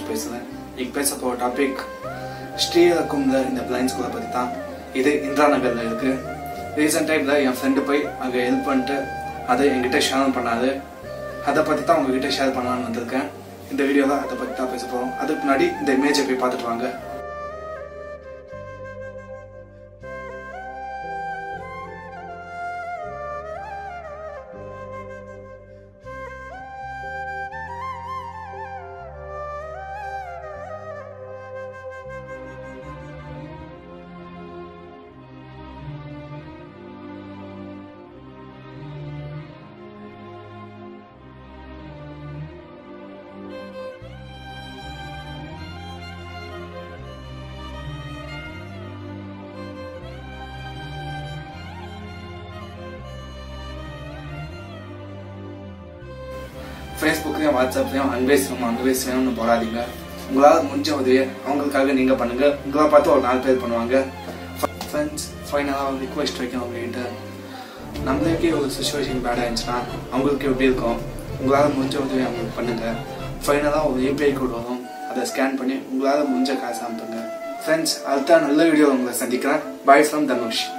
பேசுகிறேன் இன்னைக்கு பேச போகிற டாபிக் ஸ்ரீரகும்ல இந்த பிளைண்ட் ஸ்கூலை பற்றி தான் இது இந்திரா நகரில் இருக்கு ரீசெண்ட் டைமில் என் ஃப்ரெண்டு போய் அங்கே ஹெல்ப் பண்ணிட்டு அதை என்கிட்ட ஷேர் பண்ணாது அதை பற்றி தான் உங்ககிட்ட ஷேர் பண்ணலான்னு வந்திருக்கேன் இந்த வீடியோவில் அதை பற்றி தான் பேச போகிறோம் அதுக்கு முன்னாடி இந்த இமேஜை போய் பார்த்துட்டு வாங்க ஃபேஸ்புக்லையும் வாட்ஸ்அப்லையும் அன்வேஸ் வேணும் அன்வேஸ் வேணும்னு போடாதீங்க உங்களால் முடிஞ்ச உதவியை அவங்களுக்காக நீங்கள் பண்ணுங்க உங்களை பார்த்து ஒரு நாலு பேர் பண்ணுவாங்க ஃப்ரெண்ட்ஸ் ஃபைனலாக ஒரு ரிக்வெஸ்ட் வைக்கணும் அவங்ககிட்ட நம்மளுக்கே ஒரு சுச்சுவேஷன் பேடாக இருந்துச்சுன்னா அவங்களுக்கு எப்படி இருக்கும் உங்களால் முடிஞ்ச உதவி அவங்களுக்கு பண்ணுங்க ஃபைனலாக ஒரு யூபிஐ கோட் வரும் அதை ஸ்கேன் பண்ணி உங்களால் முடிஞ்ச காசு அனுப்புங்க ஃப்ரெண்ட்ஸ் அடுத்த நல்ல வீடியோ உங்களை சந்திக்கிறேன் பாய் ஃப்ரம் தனுஷ்